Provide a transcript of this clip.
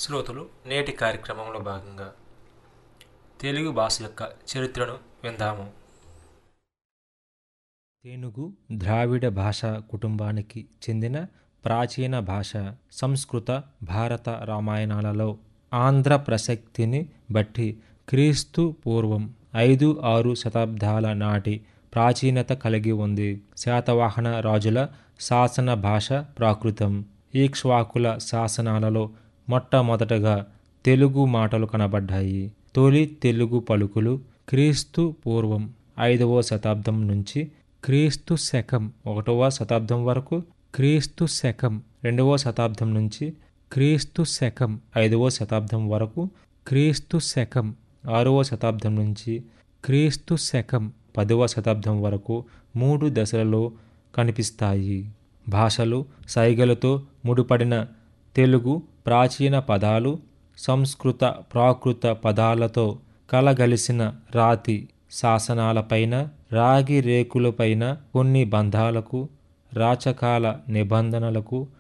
శ్రోతలు నేటి కార్యక్రమంలో భాగంగా తెలుగు భాష యొక్క చరిత్రను విందాము తెనుగు ద్రావిడ భాషా కుటుంబానికి చెందిన ప్రాచీన భాష సంస్కృత భారత రామాయణాలలో ఆంధ్ర ప్రసక్తిని బట్టి క్రీస్తు పూర్వం ఐదు ఆరు శతాబ్దాల నాటి ప్రాచీనత కలిగి ఉంది శాతవాహన రాజుల శాసన భాష ప్రాకృతం ఈక్ష్వాకుల శాసనాలలో మొట్టమొదటగా తెలుగు మాటలు కనబడ్డాయి తొలి తెలుగు పలుకులు క్రీస్తు పూర్వం ఐదవ శతాబ్దం నుంచి క్రీస్తు శకం ఒకటవ శతాబ్దం వరకు క్రీస్తు శకం రెండవ శతాబ్దం నుంచి క్రీస్తు శకం ఐదవ శతాబ్దం వరకు క్రీస్తు శకం ఆరవ శతాబ్దం నుంచి క్రీస్తు శకం పదవ శతాబ్దం వరకు మూడు దశలలో కనిపిస్తాయి భాషలు సైగలతో ముడిపడిన తెలుగు ప్రాచీన పదాలు సంస్కృత ప్రాకృత పదాలతో కలగలిసిన రాతి శాసనాలపైన రాగి రేకులపైన కొన్ని బంధాలకు రాచకాల నిబంధనలకు